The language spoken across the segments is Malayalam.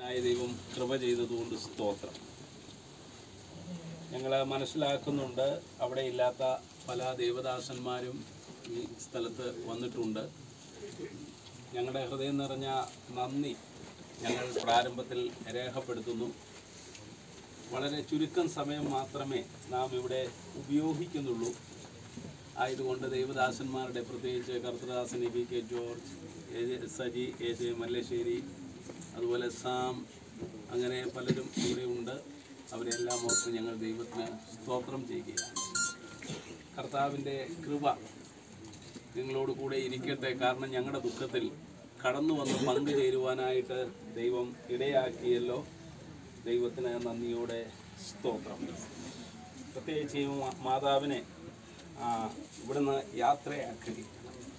സർവശക്തനായ ദൈവം കൃപ ചെയ്തതുകൊണ്ട് സ്തോത്രം ഞങ്ങൾ മനസ്സിലാക്കുന്നുണ്ട് അവിടെ ഇല്ലാത്ത പല ദേവദാസന്മാരും ഈ സ്ഥലത്ത് വന്നിട്ടുണ്ട് ഞങ്ങളുടെ ഹൃദയം നിറഞ്ഞ നന്ദി ഞങ്ങൾ പ്രാരംഭത്തിൽ രേഖപ്പെടുത്തുന്നു വളരെ ചുരുക്കം സമയം മാത്രമേ നാം ഇവിടെ ഉപയോഗിക്കുന്നുള്ളൂ ആയതുകൊണ്ട് ദേവദാസന്മാരുടെ പ്രത്യേകിച്ച് Karthadasan E B K George A J Saji A J Mallassery അതുപോലെ സാം അങ്ങനെ പലരും ഇവിടെ ഉണ്ട് അവരെല്ലാം ഓർത്ത് ഞങ്ങൾ ദൈവത്തിന് സ്തോത്രം ചെയ്യുകയാണ് കർത്താവിൻ്റെ കൃപ നിങ്ങളോട് കൂടെ ഇരിക്കട്ടെ കാരണം ഞങ്ങളുടെ ദുഃഖത്തിൽ കടന്നു വന്ന് പങ്കുചേരുവാനായിട്ട് ദൈവം ഇടയാക്കിയല്ലോ ദൈവത്തിന് നന്ദിയോടെ സ്തോത്രം പ്രത്യേകിച്ച് ഈ മാ- മാതാവിനെ ആ, ഇവിടുന്ന് യാത്രയാക്കുകയാണ്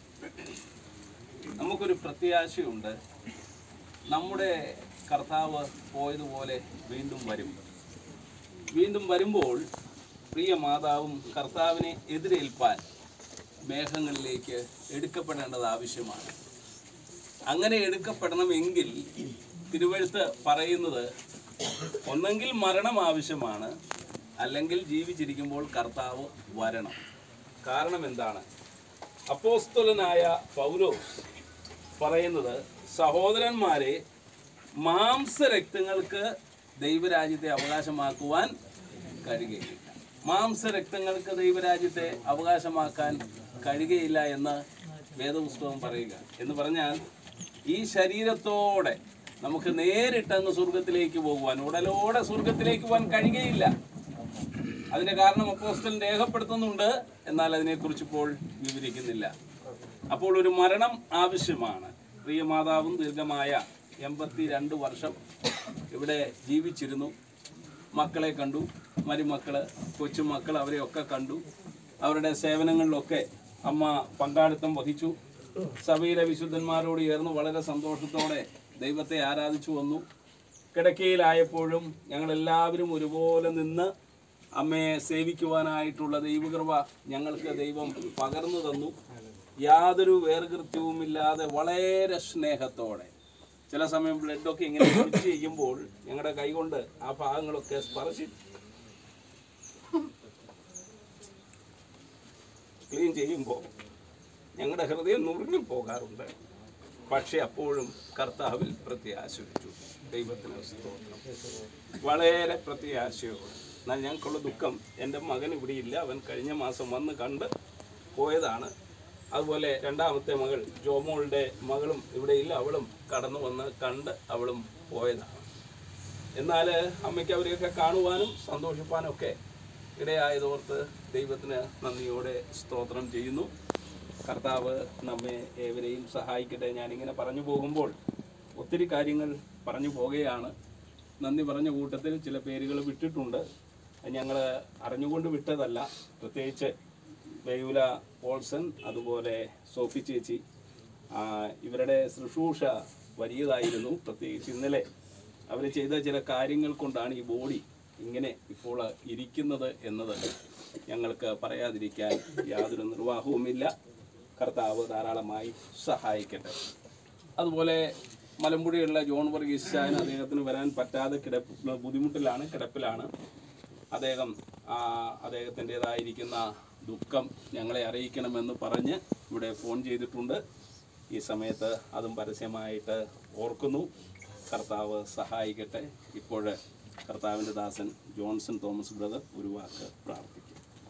നമുക്കൊരു പ്രത്യാശയുണ്ട് നമ്മുടെ കർത്താവ് പോയതുപോലെ വീണ്ടും വരും വീണ്ടും വരുമ്പോൾ പ്രിയ മാതാവും കർത്താവിനെ എതിരേൽപ്പാൻ മേഘങ്ങളിലേക്ക് എടുക്കപ്പെടേണ്ടത് ആവശ്യമാണ് അങ്ങനെ എടുക്കപ്പെടണമെങ്കിൽ തിരുവഴുത്ത് പറയുന്നത് ഒന്നെങ്കിൽ മരണം ആവശ്യമാണ് അല്ലെങ്കിൽ ജീവിച്ചിരിക്കുമ്പോൾ കർത്താവ് വരണം കാരണം എന്താണ് അപ്പോസ്തലനായ പൗലോസ് പറയുന്നത് സഹോദരന്മാരെ മാംസരക്തങ്ങൾക്ക് ദൈവരാജ്യത്തെ അവകാശമാക്കുവാൻ കഴിയുകയില്ല മാംസരക്തങ്ങൾക്ക് ദൈവരാജ്യത്തെ അവകാശമാക്കാൻ കഴിയുകയില്ല എന്ന് വേദപുസ്തകം പറയുക എന്ന് പറഞ്ഞാൽ ഈ ശരീരത്തോടെ നമുക്ക് നേരിട്ടങ്ങ് സ്വർഗത്തിലേക്ക് പോകുവാൻ ഉടലോടെ സ്വർഗത്തിലേക്ക് പോകാൻ കഴിയുകയില്ല അതിന്റെ കാരണം അപ്പോസ്തലൻ രേഖപ്പെടുത്തുന്നുണ്ട് എന്നാൽ അതിനെക്കുറിച്ച് ഇപ്പോൾ വിവരിക്കുന്നില്ല അപ്പോൾ ഒരു മരണം ആവശ്യമാണ് പ്രിയ മാതാവും ദീർഘമായ എൺപത്തി രണ്ട് വർഷം ഇവിടെ ജീവിച്ചിരുന്നു മക്കളെ കണ്ടു മരുമക്കള് കൊച്ചുമക്കൾ അവരെയൊക്കെ കണ്ടു അവരുടെ സേവനങ്ങളിലൊക്കെ അമ്മ പങ്കാളിത്തം വഹിച്ചു സഭയിലെ വിശുദ്ധന്മാരോട് ചേർന്ന് വളരെ സന്തോഷത്തോടെ ദൈവത്തെ ആരാധിച്ചു വന്നു കിടക്കയിലായപ്പോഴും ഞങ്ങൾ എല്ലാവരും ഒരുപോലെ നിന്ന് അമ്മയെ സേവിക്കുവാനായിട്ടുള്ള ദൈവകൃപ ഞങ്ങൾക്ക് ദൈവം പകർന്നു തന്നു യാതൊരു വേർകൃത്യവുമില്ലാതെ വളരെ സ്നേഹത്തോടെ ചില സമയം ബ്ലഡൊക്കെ ഇങ്ങനെ കുടിച്ച് ചെയ്യുമ്പോൾ ഞങ്ങളുടെ കൈകൊണ്ട് ആ ഭാഗങ്ങളൊക്കെ സ്പർശി ക്ലീൻ ചെയ്യുമ്പോൾ ഞങ്ങളുടെ ഹൃദയം നുറുങ്ങി പോകാറുണ്ട് പക്ഷെ അപ്പോഴും കർത്താവിൽ പ്രത്യാശ വെച്ചു ദൈവത്തിന് സ്തോത്രം വളരെ പ്രത്യാശയോടെ എന്നാൽ ഞങ്ങൾക്കുള്ള ദുഃഖം എൻ്റെ മകൻ ഇവിടെ ഇല്ല അവൻ കഴിഞ്ഞ മാസം വന്ന് കണ്ട് പോയതാണ് അതുപോലെ രണ്ടാമത്തെ മകൾ ജോമോളുടെ മകളും ഇവിടെ ഇല്ല അവളും കടന്നു വന്ന് കണ്ട് അവളും പോയതാണ് എന്നാൽ അമ്മയ്ക്ക് അവരെയൊക്കെ കാണുവാനും സന്തോഷിപ്പാനും ഒക്കെ ഇടയായതോർത്ത് ദൈവത്തിന് നന്ദിയോടെ സ്തോത്രം ചെയ്യുന്നു കർത്താവ് നമ്മെ ഏവരെയും സഹായിക്കട്ടെ ഞാനിങ്ങനെ പറഞ്ഞു പോകുമ്പോൾ ഒത്തിരി കാര്യങ്ങൾ പറഞ്ഞു പോകുകയാണ് നന്ദി പറഞ്ഞ കൂട്ടത്തിൽ ചില പേരുകൾ വിട്ടിട്ടുണ്ട് ഞങ്ങൾ അറിഞ്ഞുകൊണ്ട് വിട്ടതല്ല പ്രത്യേകിച്ച് ബെയൂല പോൾസൺ അതുപോലെ സോഫി ചേച്ചി ആ, ഇവരുടെ ശുശ്രൂഷ വലിയതായിരുന്നു പ്രത്യേകിച്ച് ഇന്നലെ അവർ ചെയ്ത ചില കാര്യങ്ങൾ കൊണ്ടാണ് ഈ ബോഡി ഇങ്ങനെ ഇപ്പോൾ ഇരിക്കുന്നത് എന്നത് ഞങ്ങൾക്ക് പറയാതിരിക്കാൻ യാതൊരു നിർവാഹവുമില്ല കർത്താവ് ധാരാളമായി സഹായിക്കട്ടെ അതുപോലെ മലമ്പുഴയുള്ള ജോൺ വർഗീസ് ചായൻ അദ്ദേഹത്തിന് വരാൻ പറ്റാതെ കിടപ്പ് ബുദ്ധിമുട്ടിലാണ് കിടപ്പിലാണ് അദ്ദേഹം ആ, അദ്ദേഹത്തിൻ്റെതായിരിക്കുന്ന ദുഃഖം ഞങ്ങളെ അറിയിക്കണമെന്ന് പറഞ്ഞ് ഇവിടെ ഫോൺ ചെയ്തിട്ടുണ്ട് ഈ സമയത്ത് അതും പരസ്യമായിട്ട് ഓർക്കുന്നു കർത്താവ് സഹായിക്കട്ടെ ഇപ്പോൾ കർത്താവിൻ്റെ ദാസൻ ജോൺസൺ തോമസ് ബ്രദർ ഒരു വാക്ക് പ്രാർത്ഥിക്കും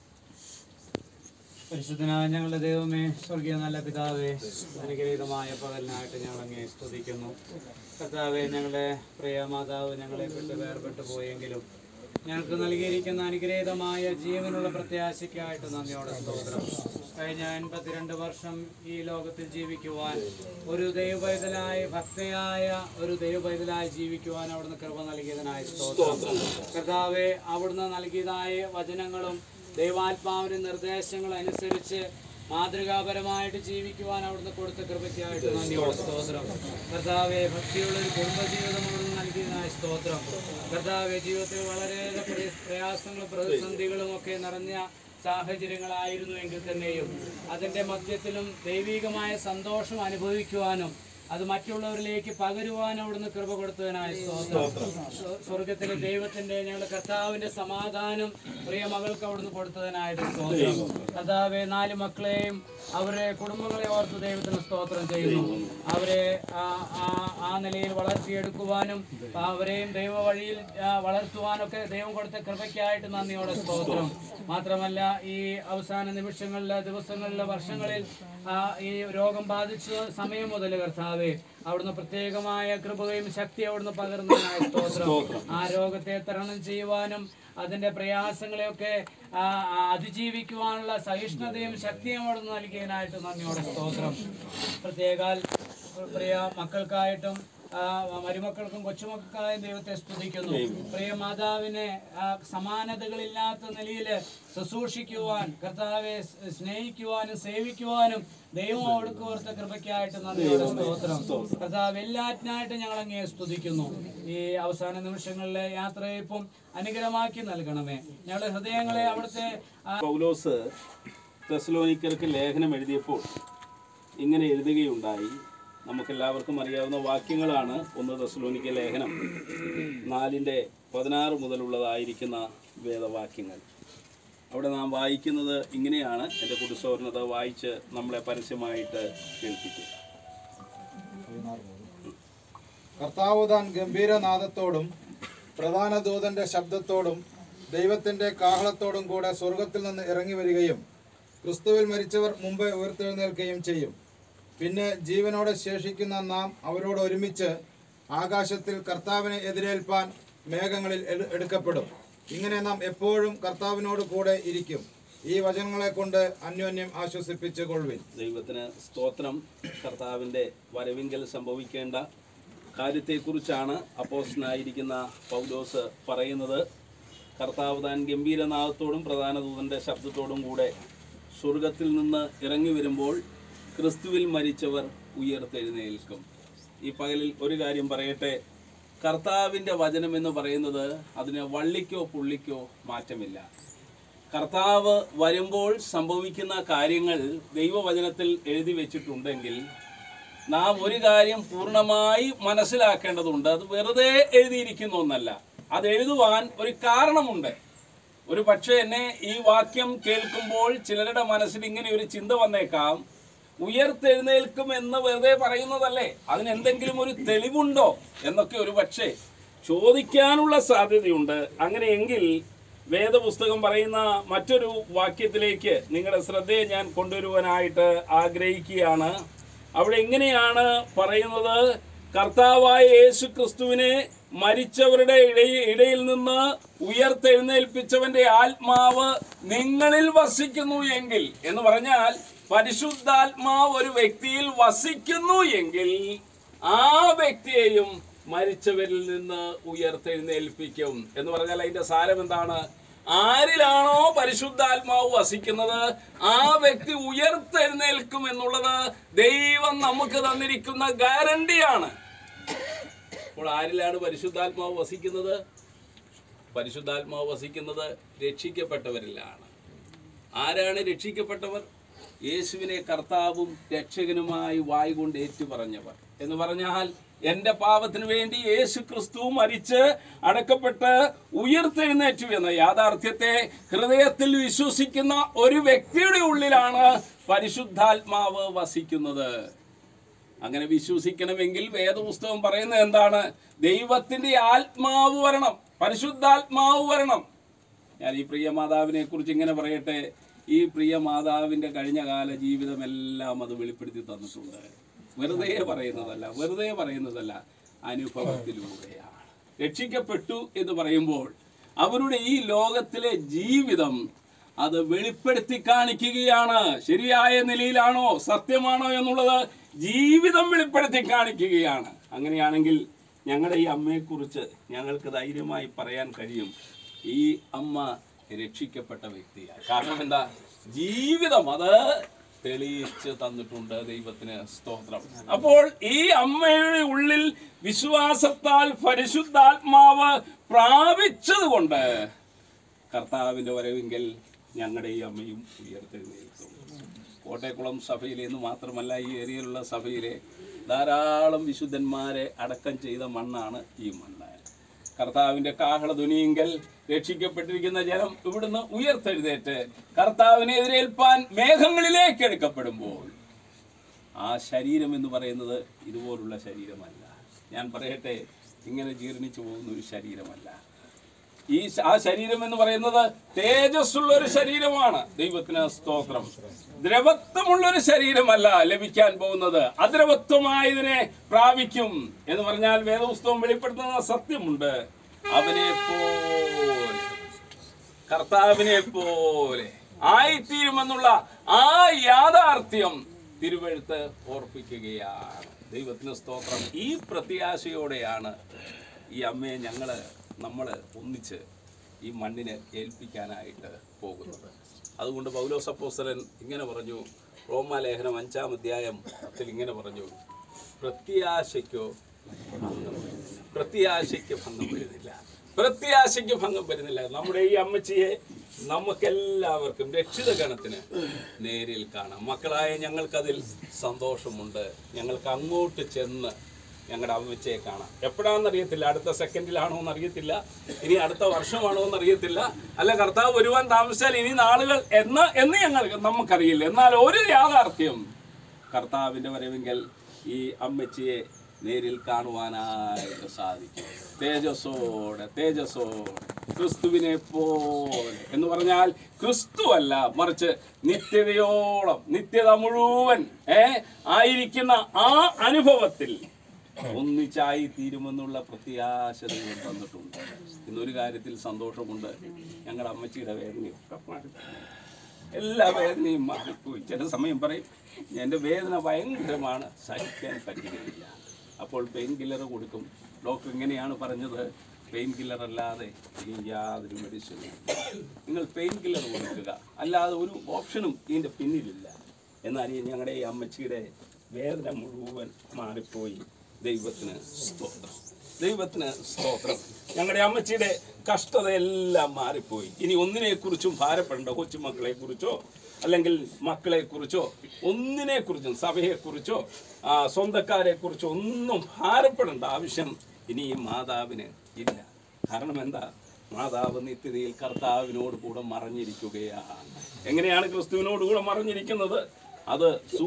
പരിശുദ്ധനായ ഞങ്ങളുടെ ദൈവമേ സ്വർഗീയ നല്ല പിതാവേ അനുഗ്രഹീതമായ പകലിനായിട്ട് ഞങ്ങൾ അങ്ങേ സ്തുതിക്കുന്നു കർത്താവെ ഞങ്ങളുടെ പ്രിയ മാതാവ് ഞങ്ങളെ വിട്ട് വേർപെട്ട് പോയെങ്കിലും ഞങ്ങൾക്ക് നൽകിയിരിക്കുന്ന അനുഗ്രഹീതമായ ജീവനുള്ള പ്രത്യാശയ്ക്കായിട്ട് നന്ദിയോടെ സ്തോത്രം കഴിഞ്ഞ എൺപത്തിരണ്ട് വർഷം ഈ ലോകത്തിൽ ജീവിക്കുവാൻ ഒരു ദൈവപൈതലായി ഭക്തയായ ഒരു ദൈവപൈതലായി ജീവിക്കുവാൻ അവിടുന്ന് കൃപ നൽകിയതിനായി സ്തോത്രം കർത്താവെ അവിടുന്ന് നൽകിയതായ വചനങ്ങളും ദൈവാത്മാവിന്റെ നിർദ്ദേശങ്ങൾ അനുസരിച്ച് മാതൃകാപരമായിട്ട് ജീവിക്കുവാൻ അവിടുന്ന് കൊടുത്ത കൃപയ്ക്കായിട്ട് നന്ദിയോടെ സ്തോത്രം കർത്താവെ ഭക്തിയുള്ള ഒരു കുടുംബജീവിതം അവിടുന്ന് നൽകിയതായ സ്തോത്രം കർത്താവെ ജീവിതത്തിൽ വളരെയേറെ പ്രയ- പ്രയാസങ്ങളും പ്രതിസന്ധികളും ഒക്കെ നിറഞ്ഞ സാഹചര്യങ്ങളായിരുന്നു എങ്കിൽ തന്നെയും അതിൻ്റെ മധ്യത്തിലും ദൈവികമായ സന്തോഷം അനുഭവിക്കുവാനും അത് മറ്റുള്ളവരിലേക്ക് പകരുവാൻ അവിടുന്ന് കൃപ കൊടുത്തതിനായി സ്തോത്രം സ്വ- സ്വർഗത്തിലെ ദൈവത്തിന്റെ ഞങ്ങളുടെ കർത്താവിന്റെ സമാധാനം പ്രിയ മകൾക്ക് അവിടുന്ന് കൊടുത്തതിനായിട്ട് സ്തോത്രം കർത്താവെ നാല് മക്കളെയും അവരെ കുടുംബങ്ങളെ ഓർത്ത് ദൈവത്തിന് സ്തോത്രം ചെയ്യുന്നു അവരെ ആ- ആ- ആ നിലയിൽ വളർത്തിയെടുക്കുവാനും അവരെയും ദൈവ വഴിയിൽ ആ, വളർത്തുവാനൊക്കെ ദൈവം കൊടുത്ത കൃപയ്ക്കായിട്ട് നന്ദിയോടെ സ്തോത്രം മാത്രമല്ല ഈ അവസാന നിമിഷങ്ങളിലെ ദിവസങ്ങളിലെ വർഷങ്ങളിൽ ആ, ഈ രോഗം ബാധിച്ച സമയം മുതൽ കർത്താവെ അവിടുന്ന് പ്രത്യേകമായ കൃപയും ശക്തി അവിടുന്ന് പകർന്നതിനായി സ്തോത്രം ആ രോഗത്തെ തരണം ചെയ്യുവാനും അതിന്റെ പ്രയാസങ്ങളെയൊക്കെ ആ, ആ, അതിജീവിക്കുവാനുള്ള സഹിഷ്ണുതയും ശക്തിയും അവിടുന്ന് നൽകിയതിനായിട്ട് നന്ദിയോടെ സ്തോത്രം പ്രത്യേകാൽ പ്രിയ മക്കൾക്കായിട്ടും ആ, മരുമക്കൾക്കും കൊച്ചുമക്കൾക്കായും ദൈവത്തെ സ്തുതിക്കുന്നു പ്രിയ മാതാവിനെ ആ, സമാനതകളില്ലാത്ത നിലയിൽ ശുശ്രൂഷിക്കുവാൻ കർത്താവെ സ് സ്നേഹിക്കുവാനും സേവിക്കുവാനും ദൈവം അവിടുക്ക് ഓർത്ത കൃപയ്ക്കായിട്ട് നന്ദിയോടെ സ്തോത്രം കർത്താവ് എല്ലാറ്റിനായിട്ട് ഞങ്ങൾ അങ്ങേ സ്തുതിക്കുന്നു ഈ അവസാന നിമിഷങ്ങളിലെ യാത്രയപ്പം അനുഗ്രഹമാക്കി നൽകണമേ ഞങ്ങളുടെ ഹൃദയങ്ങളെ അവിടുത്തെ ആ, പൗലോസ് തെസ്ലോനിക്കർക്ക് ലേഖനം എഴുതിയപ്പോൾ ഇങ്ങനെ എഴുതുകയുണ്ടായി നമുക്കെല്ലാവർക്കും അറിയാവുന്ന വാക്യങ്ങളാണ് ഒന്ന് തെസ്ലോനിക്ക ലേഖനം നാലിൻ്റെ പതിനാറ് മുതലുള്ളതായിരിക്കുന്ന വേദവാക്യങ്ങൾ അവിടെ നാം വായിക്കുന്നത് ഇങ്ങനെയാണ് എൻ്റെ കുടുസോർണത വായിച്ച് നമ്മളെ പരസ്യമായിട്ട് കേൾപ്പിക്കും കർത്താവ് താൻ ഗംഭീരനാദത്തോടും പ്രധാന ദൂതന്റെ ശബ്ദത്തോടും ദൈവത്തിന്റെ കാഹളത്തോടും കൂടെ സ്വർഗത്തിൽ നിന്ന് ഇറങ്ങി വരികയും ക്രിസ്തുവിൽ മരിച്ചവർ മുമ്പ് ഉയർത്തെഴുന്നേൽക്കുകയും ചെയ്യും പിന്നെ ജീവനോടെ ശേഷിക്കുന്ന നാം അവരോട് ഒരുമിച്ച് ആകാശത്തിൽ കർത്താവിനെ എതിരേൽപ്പാൻ മേഘങ്ങളിൽ എടു- എടുക്കപ്പെടും ഇങ്ങനെ നാം എപ്പോഴും കർത്താവിനോട് കൂടെ ഇരിക്കും ഈ വചനങ്ങളെ കൊണ്ട് അന്യോന്യം ആശ്വസിപ്പിച്ചു കൊള്ളുവിൻ ദൈവത്തിന് സ്തോത്രം കർത്താവിൻ്റെ വരവിങ്കൽ സംഭവിക്കേണ്ട കാര്യത്തെക്കുറിച്ചാണ് അപ്പോസ്റ്റനായിരിക്കുന്ന പൗലോസ് പറയുന്നത് കർത്താവ് താൻ ഗംഭീരനാഥത്തോടും പ്രധാന ദൂതൻ്റെ ശബ്ദത്തോടും കൂടെ സ്വർഗത്തിൽ നിന്ന് ഇറങ്ങി വരുമ്പോൾ ക്രിസ്തുവിൽ മരിച്ചവർ ഉയർത്തെഴുന്നേൽക്കും ഈ പകലിൽ ഒരു കാര്യം പറയട്ടെ കർത്താവിൻ്റെ വചനം എന്ന് പറയുന്നത് അതിന് വള്ളിക്കോ പുള്ളിക്കോ മാറ്റമില്ല കർത്താവ് വരുമ്പോൾ സംഭവിക്കുന്ന കാര്യങ്ങൾ ദൈവവചനത്തിൽ എഴുതി വെച്ചിട്ടുണ്ടെങ്കിൽ നാം ഒരു കാര്യം പൂർണ്ണമായി മനസ്സിലാക്കേണ്ടതുണ്ട് അത് വെറുതെ എഴുതിയിരിക്കുന്ന ഒന്നല്ല അത് എഴുതുവാൻ ഒരു കാരണമുണ്ട് ഒരു പക്ഷേ എന്നെ ഈ വാക്യം കേൾക്കുമ്പോൾ ചിലരുടെ മനസ്സിൽ ഇങ്ങനെ ഒരു ചിന്ത വന്നേക്കാം ഉയർത്തെഴുന്നേൽക്കും എന്ന് വെറുതെ പറയുന്നതല്ലേ അതിന് എന്തെങ്കിലും ഒരു തെളിവുണ്ടോ എന്നൊക്കെ ഒരു പക്ഷേ ചോദിക്കാനുള്ള സാധ്യതയുണ്ട് അങ്ങനെയെങ്കിൽ വേദപുസ്തകം പറയുന്ന മറ്റൊരു വാക്യത്തിലേക്ക് നിങ്ങളുടെ ശ്രദ്ധയെ ഞാൻ കൊണ്ടുവരുവാനായിട്ട് ആഗ്രഹിക്കുകയാണ് അവിടെ എങ്ങനെയാണ് പറയുന്നത് കർത്താവായ യേശു ക്രിസ്തുവിനെ മരിച്ചവരുടെ ഇടയിൽ ഇടയിൽ നിന്ന് ഉയർത്തെഴുന്നേൽപ്പിച്ചവന്റെ ആത്മാവ് നിങ്ങളിൽ വസിക്കുന്നു എങ്കിൽ എന്ന് പറഞ്ഞാൽ പരിശുദ്ധാത്മാവ് ഒരു വ്യക്തിയിൽ വസിക്കുന്നു എങ്കിൽ ആ വ്യക്തിയെയും മരിച്ചവരിൽ നിന്ന് ഉയർത്തെഴുന്നേൽപ്പിക്കും എന്ന് പറഞ്ഞാൽ അതിന്റെ സാരം എന്താണ് ആരിലാണോ പരിശുദ്ധാത്മാവ് വസിക്കുന്നത് ആ വ്യക്തി ഉയർത്തെഴുന്നേൽക്കും എന്നുള്ളത് ദൈവം നമുക്ക് തന്നിരിക്കുന്ന ഗ്യാരണ്ടിയാണ് അപ്പോൾ ആരിലാണ് പരിശുദ്ധാത്മാവ് വസിക്കുന്നത് പരിശുദ്ധാത്മാവ് വസിക്കുന്നത് രക്ഷിക്കപ്പെട്ടവരിലാണ് ആരാണ് രക്ഷിക്കപ്പെട്ടവർ യേശുവിനെ കർത്താവും രക്ഷകനുമായി വായി കൊണ്ട് ഏറ്റുപറഞ്ഞവർ എന്ന് പറഞ്ഞാൽ എന്റെ പാപത്തിന് വേണ്ടി യേശു ക്രിസ്തു മരിച്ച് അടക്കപ്പെട്ട് ഉയർത്തെഴുന്നേറ്റു എന്ന യാഥാർത്ഥ്യത്തെ ഹൃദയത്തിൽ വിശ്വസിക്കുന്ന ഒരു വ്യക്തിയുടെ ഉള്ളിലാണ് പരിശുദ്ധാത്മാവ് വസിക്കുന്നത് അങ്ങനെ വിശ്വസിക്കണമെങ്കിൽ വേദപുസ്തകം പറയുന്നത് എന്താണ് ദൈവത്തിന്റെ ആത്മാവ് വരണം പരിശുദ്ധാത്മാവ് വരണം ഞാൻ ഈ പ്രിയ മാതാവിനെ കുറിച്ച് ഇങ്ങനെ പറയട്ടെ ഈ പ്രിയ മാതാവിന്റെ കഴിഞ്ഞ കാല ജീവിതമെല്ലാം അത് വെളിപ്പെടുത്തി തന്നിട്ടുണ്ട് വെറുതെ പറയുന്നതല്ല വെറുതെ പറയുന്നതല്ല അനുഭവത്തിലൂടെയാണ് രക്ഷിക്കപ്പെട്ടു എന്ന് പറയുമ്പോൾ അവരുടെ ഈ ലോകത്തിലെ ജീവിതം അത് വെളിപ്പെടുത്തി കാണിക്കുകയാണ് ശരിയായ നിലയിലാണോ സത്യമാണോ എന്നുള്ളത് ജീവിതം വെളിപ്പെടുത്തി കാണിക്കുകയാണ് അങ്ങനെയാണെങ്കിൽ ഞങ്ങളുടെ ഈ അമ്മയെക്കുറിച്ച് ഞങ്ങൾക്ക് ധൈര്യമായി പറയാൻ കഴിയും ഈ അമ്മ രക്ഷിക്കപ്പെട്ട വ്യക്തിയാണ് കാരണം എന്താ ജീവിതം അത് തെളിയിച്ച് തന്നിട്ടുണ്ട് ദൈവത്തിന് സ്തോത്രം അപ്പോൾ ഈ അമ്മയുടെ ഉള്ളിൽ വിശ്വാസത്താൽ പരിശുദ്ധാത്മാവ് പ്രാപിച്ചതുകൊണ്ട് കർത്താവിൻ്റെ വരവെങ്കിൽ ഞങ്ങളുടെ ഈ അമ്മയും ഉയർത്തെഴുന്നേൽക്കും കോട്ടയക്കുളം സഭയിലെ എന്ന് മാത്രമല്ല ഈ ഏരിയയിലുള്ള സഭയിലെ ധാരാളം വിശുദ്ധന്മാരെ അടക്കം ചെയ്ത മണ്ണാണ് ഈ മണ്ണ് കർത്താവിന്റെ കാഹളധ്വനിയെങ്കിൽ രക്ഷിക്കപ്പെട്ടിരിക്കുന്ന ജനം ഇവിടുന്ന് ഉയർത്തെഴുന്നേറ്റ് കർത്താവിനെ എതിരേൽപ്പാൻ മേഘങ്ങളിലേക്ക് എടുക്കപ്പെടുമ്പോൾ ആ ശരീരം എന്ന് പറയുന്നത് ഇതുപോലുള്ള ശരീരമല്ല ഞാൻ പറയട്ടെ ഇങ്ങനെ ജീർണിച്ചു പോകുന്ന ഒരു ശരീരമല്ല ഈ ശ- ആ ശരീരം എന്ന് പറയുന്നത് തേജസ്സുള്ള ഒരു ശരീരമാണ് ദൈവത്തിന് സ്തോത്രം ദ്രവത്വമുള്ള ഒരു ശരീരമല്ല ലഭിക്കാൻ പോകുന്നത് അദ്രവത്വമായതിനെ പ്രാപിക്കും എന്ന് പറഞ്ഞാൽ വേദപുസ്തകം വെളിപ്പെടുത്തുന്ന സത്യമുണ്ട് അവനെ പോലെ കർത്താവിനെ പോലെ ആയിത്തീരുമെന്നുള്ള ആ യാഥാർത്ഥ്യം തിരുവഴുത്ത് ഓർപ്പിക്കുകയാണ് ദൈവത്തിന് സ്തോത്രം ഈ പ്രത്യാശയോടെയാണ് ഈ അമ്മയെ ഞങ്ങള് നമ്മള് ഒന്നിച്ച് ഈ മണ്ണിന് ഏൽപ്പിക്കാനായിട്ട് പോകുന്നത് അതുകൊണ്ട് പൗലോസ് അപ്പോസ്തലൻ ഇങ്ങനെ പറഞ്ഞു റോമാലേഖനം അഞ്ചാം അധ്യായം അതിൽ ഇങ്ങനെ പറഞ്ഞു പ്രത്യാശയ്ക്കോ ഭംഗം വരുന്നില്ല പ്രത്യാശയ്ക്ക് ഭംഗം വരുന്നില്ല പ്രത്യാശയ്ക്ക് ഭംഗം വരുന്നില്ല നമ്മുടെ ഈ അമ്മച്ചിയെ നമുക്കെല്ലാവർക്കും രക്ഷിത ഗണത്തിന് നേരിൽ കാണാം മക്കളായ ഞങ്ങൾക്കതിൽ സന്തോഷമുണ്ട് ഞങ്ങൾക്ക് അങ്ങോട്ട് ചെന്ന് ഞങ്ങളുടെ അമ്മച്ചയെ കാണാം എപ്പോഴാണെന്നറിയത്തില്ല അടുത്ത സെക്കൻഡിലാണോ എന്നറിയത്തില്ല ഇനി അടുത്ത വർഷമാണോ എന്നറിയത്തില്ല അല്ല കർത്താവ് വരുവാൻ താമസിച്ചാൽ ഇനി നാളുകൾ എന്ന് എന്ന് ഞങ്ങൾക്ക് നമുക്കറിയില്ല എന്നാൽ ഒരു യാഥാർത്ഥ്യം കർത്താവിൻ്റെ വരവെങ്കിൽ ഈ അമ്മച്ചിയെ നേരിൽ കാണുവാനായിട്ട് സാധിക്കും തേജസ്സോടെ തേജസ്സോടെ ക്രിസ്തുവിനെ പോലെ എന്ന് പറഞ്ഞാൽ ക്രിസ്തു അല്ല മറിച്ച് നിത്യതയോളം നിത്യത മുഴുവൻ ഏ ആയിരിക്കുന്ന ആ അനുഭവത്തിൽ ഒന്നിച്ചായി തീരുമെന്നുള്ള പ്രത്യാശ ദൈവം തന്നിട്ടുണ്ട് ഇന്നൊരു കാര്യത്തിൽ സന്തോഷമുണ്ട് ഞങ്ങളുടെ അമ്മച്ചിയുടെ വേദനയൊക്കെ മാറി എല്ലാ വേദനയും മാറിപ്പോയി ചില സമയം പറയും എൻ്റെ വേദന ഭയങ്കരമാണ് സഹിക്കാൻ പറ്റുകയില്ല അപ്പോൾ പെയിൻ കില്ലർ കൊടുക്കും ഡോക്ടർ ഇങ്ങനെയാണ് പറഞ്ഞത് പെയിൻ കില്ലർ അല്ലാതെ ഇനി യാതൊരു മെഡിസിനും നിങ്ങൾ പെയിൻ കില്ലർ കൊടുക്കുക അല്ലാതെ ഒരു ഓപ്ഷനും ഇതിൻ്റെ പിന്നിലില്ല എന്നാൽ ഈ ഞങ്ങളുടെ ഈ അമ്മച്ചിയുടെ വേദന മുഴുവൻ മാറിപ്പോയി ദൈവത്തിന് സ്തോത്രം ദൈവത്തിന് സ്തോത്രം ഞങ്ങളുടെ അമ്മച്ചിയുടെ കഷ്ടതയെല്ലാം മാറിപ്പോയി ഇനി ഒന്നിനെ കുറിച്ചും ഭാരപ്പെടേണ്ട കൊച്ചുമക്കളെ കുറിച്ചോ അല്ലെങ്കിൽ മക്കളെ കുറിച്ചോ ഒന്നിനെ കുറിച്ചും സഭയെ കുറിച്ചോ സ്വന്തക്കാരെ കുറിച്ചോ ഒന്നും ഭാരപ്പെടേണ്ട ആവശ്യം ഇനി ഈ മാതാവിന് ഇല്ല കാരണം എന്താ മാതാവ് നിത്യതയിൽ കർത്താവിനോട് കൂടെ മറഞ്ഞിരിക്കുകയാണ് എങ്ങനെയാണ് ക്രിസ്തുവിനോട് കൂടെ മറഞ്ഞിരിക്കുന്നത് അത്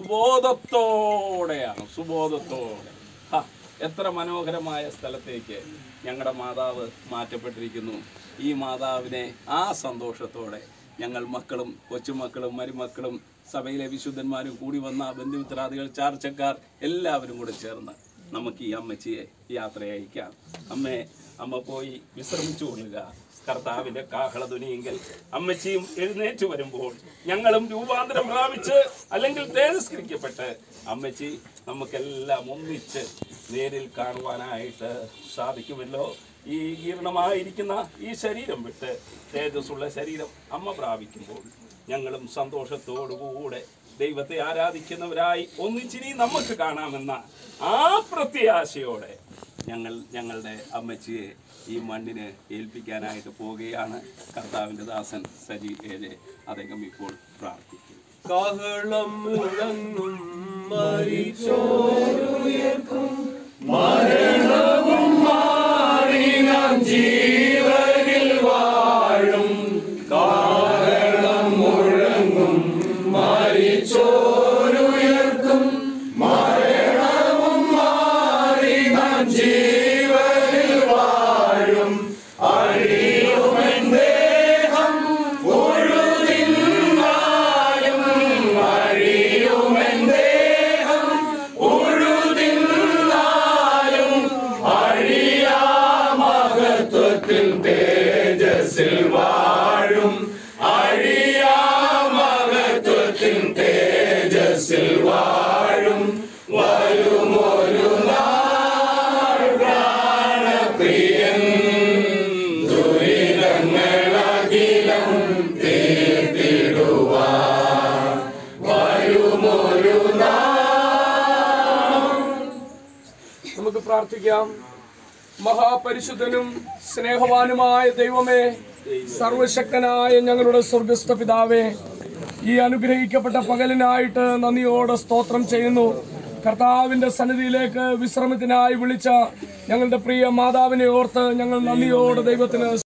സുബോധത്തോടെയാണ് സുബോധത്തോടെ ഹാ, എത്ര മനോഹരമായ സ്ഥലത്തേക്ക് ഞങ്ങളുടെ മാതാവ് മാറ്റപ്പെട്ടിരിക്കുന്നു ഈ മാതാവിനെ ആ സന്തോഷത്തോടെ ഞങ്ങൾ മക്കളും കൊച്ചുമക്കളും മരുമക്കളും സഭയിലെ വിശുദ്ധന്മാരും കൂടി വന്ന ബന്ധുമിത്രാദികൾ ചാർച്ചക്കാർ എല്ലാവരും കൂടെ ചേർന്ന് നമുക്ക് ഈ അമ്മച്ചിയെ യാത്ര അയക്കാം അമ്മേ അമ്മ പോയി വിശ്രമിച്ചു കൊള്ളുക കർത്താവിന്റെ കാഹളധ്വനിയെങ്കിൽ അമ്മച്ചിയും എഴുന്നേറ്റ് വരുമ്പോൾ ഞങ്ങളും രൂപാന്തരം പ്രാപിച്ച് അല്ലെങ്കിൽ തേജസ്കരിക്കപ്പെട്ട് അമ്മച്ചി നമുക്കെല്ലാം ഒന്നിച്ച് നേരിൽ കാണുവാനായിട്ട് സാധിക്കുമല്ലോ ഈ ജീർണമായിരിക്കുന്ന ഈ ശരീരം വിട്ട് തേജസ്സുള്ള ശരീരം അമ്മ പ്രാപിക്കുമ്പോൾ ഞങ്ങളും സന്തോഷത്തോടുകൂടെ ദൈവത്തെ ആരാധിക്കുന്നവരായി ഒന്നിച്ചിനി നമുക്ക് കാണാമെന്ന ആ പ്രത്യാശയോടെ ഞങ്ങൾ ഞങ്ങളുടെ അമ്മച്ചിയെ ഈ മണ്ണിന് ഏൽപ്പിക്കാനായിട്ട് പോവുകയാണ് കർത്താവിൻ്റെ ദാസൻ സജി ഏഴ് അദ്ദേഹം ഇപ്പോൾ പ്രാർത്ഥിക്കും കാഹളം മുഴങ്ങും മരിച്ചോരുയർക്കും മരണവും മാറി നാം ജീവനിൽ വാഴും കാഹളം മുഴങ്ങും മരിച്ചോരുയർക്കും മരണവും മാറി നാം ജീവനിൽ വാഴും അഴിയുമെൻ ദേഹം ഉഴുതിന്നാലും അഴിയുമെൻ ദേഹം ഉഴുതിന്നാലും അഴിയാ മഹത്വത്തിൽ തേജസ്സിൽ വാഴും അഴിയാ മഹത്വത്തിൽ തേജസ്സിൽ വാഴും വരുമൊരു നാൾ പ്രാണപ്രിയൻ ദുരിതങ്ങളകിലം തീർത്തിടുവാൻ വരുമൊരു നമുക്ക് പ്രാർത്ഥിക്കാം മഹാപരിശുദ്ധനും സ്നേഹവാനുമായ ദൈവമേ സർവശക്തനായ ഞങ്ങളുടെ സ്വർഗസ്ഥ പിതാവേ ഈ അനുഗ്രഹിക്കപ്പെട്ട പകലിനായിട്ട് നന്ദിയോടെ സ്തോത്രം ചെയ്യുന്നു കർത്താവിന്റെ സന്നിധിയിലേക്ക് വിശ്രമത്തിനായി വിളിച്ച ഞങ്ങളുടെ പ്രിയ മാതാവിനെ ഓർത്ത് ഞങ്ങൾ നന്ദിയോട് ദൈവത്തിന്